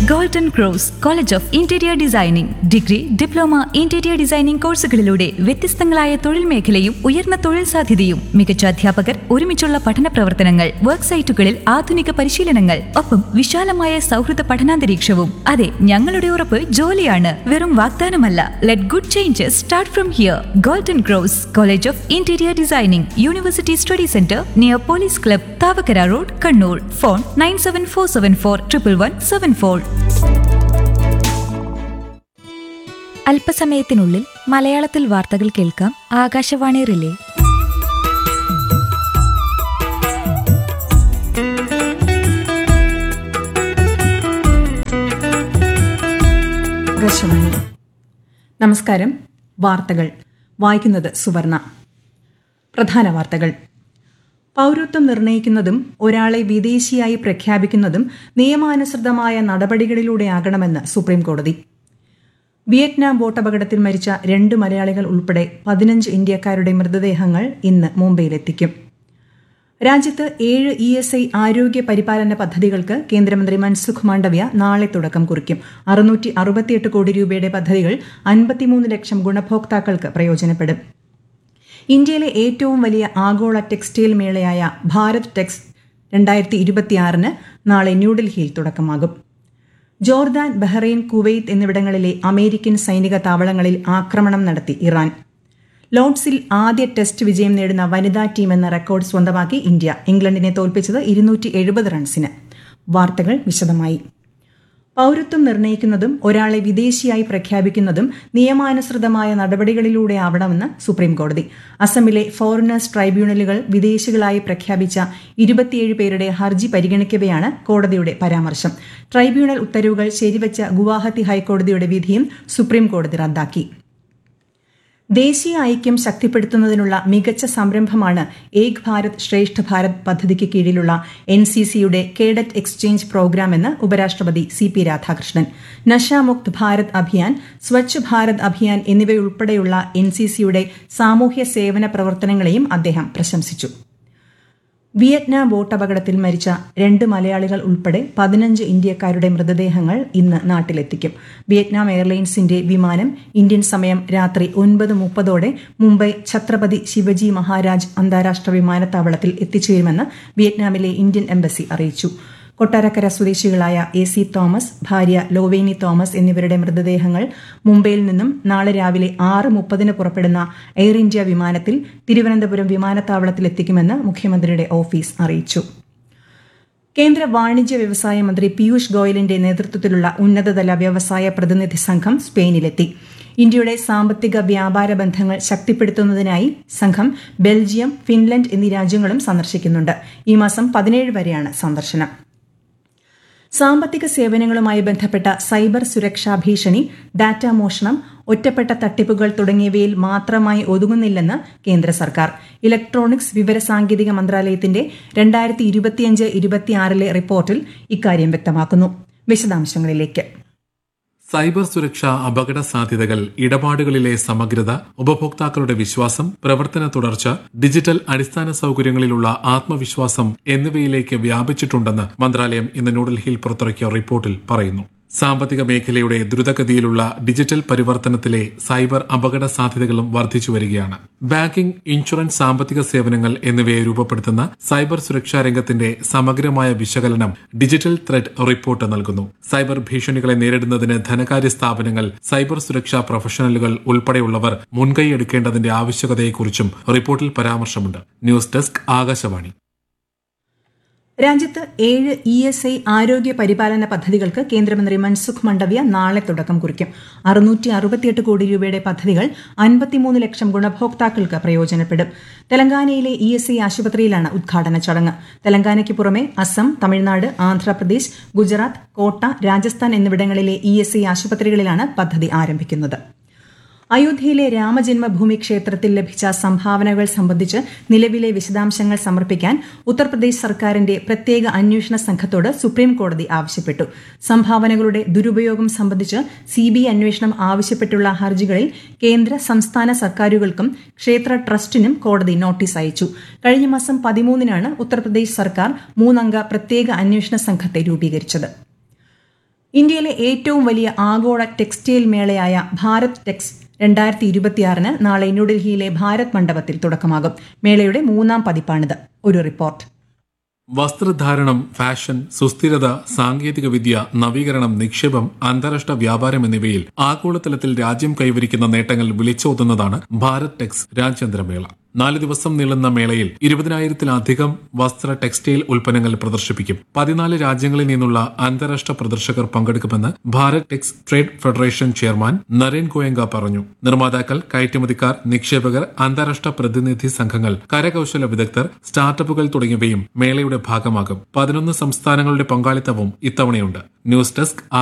golden Cross college of interior designing degree diploma interior designing കോഴ്സുകളിലൂടെ വ്യത്യസ്തങ്ങളായ തൊഴിൽ മേഖലയും ഉയർന്ന തൊഴിൽ സാധ്യതയും മികച്ച അധ്യാപകർ ഒരുമിച്ചുള്ള പഠന പ്രവർത്തനങ്ങൾ വർക്ക് സൈറ്റുകളിൽ ആധുനിക പരിശീലനങ്ങൾ ഒപ്പം വിശാലമായ സൗഹൃദ പഠനാന്തരീക്ഷവും അതെ ഞങ്ങളുടെ ഉറപ്പ് ജോലിയാണ് വെറും വാഗ്ദാനമല്ല let good changes start from here Golden Cross college of interior designing university study centre near police club Thavakkara road Kannur phone nine seven four seven four triple one seven four അല്പസമയത്തിനുള്ളിൽ മലയാളത്തിൽ വാർത്തകൾ കേൾക്കാം ആകാശവാണി റിലേ ആകാശവാണി നമസ്കാരം വാർത്തകൾ വായിക്കുന്നത് സുവർണ പ്രധാന വാർത്തകൾ പൗരത്വം നിർണയിക്കുന്നതും ഒരാളെ വിദേശിയായി പ്രഖ്യാപിക്കുന്നതും നിയമാനുസൃതമായ നടപടികളിലൂടെയാകണമെന്ന് സുപ്രീം കോടതി വിയറ്റ്നാം ബോട്ടപകടത്തിൽ മരിച്ച രണ്ട് മലയാളികൾ ഉൾപ്പെടെ പതിനഞ്ച് ഇന്ത്യക്കാരുടെ മൃതദേഹങ്ങൾ ഇന്ന് മുംബൈയിലെത്തിക്കും രാജ്യത്ത് ഏഴ് ഇ എസ് ഐ ആരോഗ്യ പരിപാലന പദ്ധതികൾക്ക് കേന്ദ്രമന്ത്രി മൻസുഖ് മാണ്ഡവ്യ നാളെ തുടക്കം കുറിക്കും അറുന്നൂറ്റി അറുപത്തിയെട്ട് കോടി രൂപയുടെ പദ്ധതികൾ അൻപത്തിമൂന്ന് ലക്ഷം ഗുണഭോക്താക്കൾക്ക് പ്രയോജനപ്പെടും ഇന്ത്യയിലെ ഏറ്റവും വലിയ ആഗോള ടെക്സ്റ്റൈൽ മേളയായ ഭാരത് ടെക്സ് രണ്ടായിരത്തി ഇരുപത്തിയാറിന് നാളെ ന്യൂഡൽഹിയിൽ തുടക്കമാകും ജോർദാൻ ബഹ്റൈൻ കുവൈത്ത് എന്നിവിടങ്ങളിലെ അമേരിക്കൻ സൈനിക താവളങ്ങളിൽ ആക്രമണം നടത്തി ഇറാൻ ലോർഡ്സിൽ ആദ്യ ടെസ്റ്റ് വിജയം നേടുന്ന വനിതാ ടീം എന്ന റെക്കോർഡ് സ്വന്തമാക്കി ഇന്ത്യ ഇംഗ്ലണ്ടിനെ തോൽപ്പിച്ചത് ഇരുന്നൂറ്റി എഴുപത് റൺസിന് വാർത്തകൾ വിശദമായി പൗരത്വം നിർണയിക്കുന്നതും ഒരാളെ വിദേശിയായി പ്രഖ്യാപിക്കുന്നതും നിയമാനുസൃതമായ നടപടികളിലൂടെയാവണമെന്ന് സുപ്രീംകോടതി അസമിലെ ഫോറിനേഴ്സ് ട്രൈബ്യൂണലുകൾ വിദേശികളായി പ്രഖ്യാപിച്ച ഇരുപത്തിയേഴ് പേരുടെ ഹർജി പരിഗണിക്കവെയാണ് കോടതിയുടെ പരാമർശം ട്രൈബ്യൂണൽ ഉത്തരവുകൾ ശരിവച്ച ഗുവാഹത്തി ഹൈക്കോടതിയുടെ വിധിയും സുപ്രീംകോടതി റദ്ദാക്കി ദേശീയ ഐക്യം ശക്തിപ്പെടുത്തുന്നതിനുള്ള മികച്ച സംരംഭമാണ് ഏക് ഭാരത് ശ്രേഷ്ഠ ഭാരത് പദ്ധതിക്ക് കീഴിലുള്ള എൻ സി സിയുടെ കേഡറ്റ് എക്സ്ചേഞ്ച് പ്രോഗ്രാം എന്ന് ഉപരാഷ്ട്രപതി സി പി രാധാകൃഷ്ണൻ നശാമുക്ത് ഭാരത് അഭിയാൻ സ്വച്ഛ് ഭാരത് അഭിയാൻ എന്നിവയുൾപ്പെടെയുള്ള എൻ സി സിയുടെ സാമൂഹ്യ സേവന പ്രവർത്തനങ്ങളെയും അദ്ദേഹം പ്രശംസിച്ചു വിയറ്റ്നാം ബോട്ടപകടത്തിൽ മരിച്ച രണ്ട് മലയാളികൾ ഉൾപ്പെടെ പതിനഞ്ച് ഇന്ത്യക്കാരുടെ മൃതദേഹങ്ങൾ ഇന്ന് നാട്ടിലെത്തിക്കും വിയറ്റ്നാം എയർലൈൻസിന്റെ വിമാനം ഇന്ത്യൻ സമയം രാത്രി ഒൻപത് മുപ്പതോടെ മുംബൈ ഛത്രപതി ശിവജി മഹാരാജ് അന്താരാഷ്ട്ര വിമാനത്താവളത്തിൽ എത്തിച്ചേരുമെന്ന് വിയറ്റ്നാമിലെ ഇന്ത്യൻ എംബസി അറിയിച്ചു കൊട്ടാരക്കര സ്വദേശികളായ എ സി തോമസ് ഭാര്യ ലോവേനി തോമസ് എന്നിവരുടെ മൃതദേഹങ്ങൾ മുംബൈയിൽ നിന്നും നാളെ രാവിലെ ആറ് മുപ്പതിന് പുറപ്പെടുന്ന എയർ ഇന്ത്യ വിമാനത്തിൽ തിരുവനന്തപുരം വിമാനത്താവളത്തിൽ എത്തിക്കുമെന്ന് മുഖ്യമന്ത്രിയുടെ ഓഫീസ് അറിയിച്ചു കേന്ദ്ര വാണിജ്യ വ്യവസായ മന്ത്രി പീയൂഷ് ഗോയലിന്റെ നേതൃത്വത്തിലുള്ള ഉന്നതതല വ്യവസായ പ്രതിനിധി സംഘം സ്പെയിനിലെത്തി ഇന്ത്യയുടെ സാമ്പത്തിക വ്യാപാര ബന്ധങ്ങൾ ശക്തിപ്പെടുത്തുന്നതിനായി സംഘം ബെൽജിയം ഫിൻലൻഡ് എന്നീ രാജ്യങ്ങളും സന്ദർശിക്കുന്നുണ്ട് ഈ മാസം പതിനേഴ് വരെയാണ് സന്ദർശനം സാമ്പത്തിക സേവനങ്ങളുമായി ബന്ധപ്പെട്ട സൈബർ സുരക്ഷാ ഭീഷണി ഡാറ്റ മോഷണം ഒറ്റപ്പെട്ട തട്ടിപ്പുകൾ തുടങ്ങിയവയിൽ മാത്രമായി ഒതുങ്ങുന്നില്ലെന്ന് കേന്ദ്ര സർക്കാർ ഇലക്ട്രോണിക്സ് വിവരസാങ്കേതിക മന്ത്രാലയത്തിന്റെ രണ്ടായിരത്തി ഇരുപത്തിയഞ്ച് ഇരുപത്തിയാറിലെ റിപ്പോർട്ടിൽ ഇക്കാര്യം വ്യക്തമാക്കുന്നു വിശദാംശങ്ങളിലേക്ക് സൈബർ സുരക്ഷ അപകട സാധ്യതകൾ ഇടപാടുകളിലെ സമഗ്രത ഉപഭോക്താക്കളുടെ വിശ്വാസം പ്രവർത്തന തുടർച്ച ഡിജിറ്റൽ അടിസ്ഥാന സൌകര്യങ്ങളിലുള്ള ആത്മവിശ്വാസം എന്നിവയിലേക്ക് വ്യാപിച്ചിട്ടുണ്ടെന്ന് മന്ത്രാലയം ഇന്ന് ന്യൂഡൽഹിയിൽ പുറത്തിറക്കിയ റിപ്പോർട്ടിൽ പറയുന്നു സാമ്പത്തിക മേഖലയുടെ ദ്രുതഗതിയിലുള്ള ഡിജിറ്റൽ പരിവർത്തനത്തിലെ സൈബർ അപകട സാധ്യതകളും വർദ്ധിച്ചു വരികയാണ് ബാങ്കിംഗ് ഇൻഷുറൻസ് സാമ്പത്തിക സേവനങ്ങൾ എന്നിവയെ രൂപപ്പെടുത്തുന്ന സൈബർ സുരക്ഷാ രംഗത്തിന്റെ സമഗ്രമായ വിശകലനം ഡിജിറ്റൽ ത്രെഡ് റിപ്പോർട്ട് നൽകുന്നു സൈബർ ഭീഷണികളെ നേരിടുന്നതിന് ധനകാര്യ സ്ഥാപനങ്ങൾ സൈബർ സുരക്ഷാ പ്രൊഫഷണലുകൾ ഉൾപ്പെടെയുള്ളവർ മുൻകൈയെടുക്കേണ്ടതിന്റെ ആവശ്യകതയെക്കുറിച്ചും റിപ്പോർട്ടിൽ പരാമർശമുണ്ട് ന്യൂസ് ഡെസ്ക് ആകാശവാണി രാജ്യത്ത് ഏഴ് ഇ എസ് ഐ ആരോഗ്യ പരിപാലന പദ്ധതികൾക്ക് കേന്ദ്രമന്ത്രി മൻസുഖ് മണ്ഡവ്യ നാളെ തുടക്കം കുറിക്കും അറുന്നൂറ്റി അറുപത്തിയെട്ട് കോടി രൂപയുടെ പദ്ധതികൾ അൻപത്തിമൂന്ന് ലക്ഷം ഗുണഭോക്താക്കൾക്ക് പ്രയോജനപ്പെടും തെലങ്കാനയിലെ ഇ എസ് ഐ ആശുപത്രിയിലാണ് ഉദ്ഘാടന ചടങ്ങ് തെലങ്കാനയ്ക്ക് പുറമെ അസം തമിഴ്നാട് ആന്ധ്രാപ്രദേശ് ഗുജറാത്ത് കോട്ട രാജസ്ഥാൻ എന്നിവിടങ്ങളിലെ ഇ എസ് ഐ ആശുപത്രികളിലാണ് പദ്ധതി ആരംഭിക്കുന്നത് അയോധ്യയിലെ രാമജന്മഭൂമി ക്ഷേത്രത്തിൽ ലഭിച്ച സംഭാവനകൾ സംബന്ധിച്ച് നിലവിലെ വിശദാംശങ്ങൾ സമർപ്പിക്കാൻ ഉത്തർപ്രദേശ് സർക്കാരിന്റെ പ്രത്യേക അന്വേഷണ സംഘത്തോട് സുപ്രീം കോടതി ആവശ്യപ്പെട്ടു സംഭാവനകളുടെ ദുരുപയോഗം സംബന്ധിച്ച് സിബിഐ അന്വേഷണം ആവശ്യപ്പെട്ടുള്ള ഹർജികളിൽ കേന്ദ്ര സംസ്ഥാന സർക്കാരുകൾക്കും ക്ഷേത്ര ട്രസ്റ്റിനും കോടതി നോട്ടീസ് അയച്ചു കഴിഞ്ഞ മാസം പതിമൂന്നിനാണ് ഉത്തർപ്രദേശ് സർക്കാർ മൂന്നംഗ പ്രത്യേക അന്വേഷണ സംഘത്തെ രൂപീകരിച്ചത് ഇന്ത്യയിലെ ഏറ്റവും വലിയ ആഗോള ടെക്സ്റ്റൈൽ മേളയായ ഭാരത് ടെക്സ് രണ്ടായിരത്തി ഇരുപത്തിയാറിന് നാളെ ന്യൂഡൽഹിയിലെ ഭാരത് മണ്ഡപത്തിൽ തുടക്കമാകും മേളയുടെ മൂന്നാം പതിപ്പാണിത് ഒരു റിപ്പോർട്ട് വസ്ത്രധാരണം ഫാഷൻ സുസ്ഥിരത സാങ്കേതികവിദ്യ നവീകരണം നിക്ഷേപം അന്താരാഷ്ട്ര വ്യാപാരം എന്നിവയിൽ ആഗോളതലത്തിൽ രാജ്യം കൈവരിക്കുന്ന നേട്ടങ്ങൾ വിളിച്ചോതുന്നതാണ് ഭാരത് ടെക്സ് രാജ്യാന്തരമേള നാല് ദിവസം നീളുന്ന മേളയിൽ ഇരുപതിനായിരത്തിലധികം വസ്ത്ര ടെക്സ്റ്റൈൽ ഉൽപ്പന്നങ്ങൾ പ്രദർശിപ്പിക്കും പതിനാല് രാജ്യങ്ങളിൽ നിന്നുള്ള അന്താരാഷ്ട്ര പ്രദർശകർ പങ്കെടുക്കുമെന്ന് Bharat Tex trade federation chairman Naren Goenka പറഞ്ഞു നിർമ്മാതാക്കൾ കയറ്റുമതിക്കാർ നിക്ഷേപകർ അന്താരാഷ്ട്ര പ്രതിനിധി സംഘങ്ങൾ കരകൌശല വിദഗ്ധർ സ്റ്റാർട്ടപ്പുകൾ തുടങ്ങിയവയും മേളയുടെ ഭാഗമാകും പതിനൊന്ന് സംസ്ഥാനങ്ങളുടെ പങ്കാളിത്തവും ഇത്തവണയുണ്ട് ന്യൂസ് ഡെസ്ക്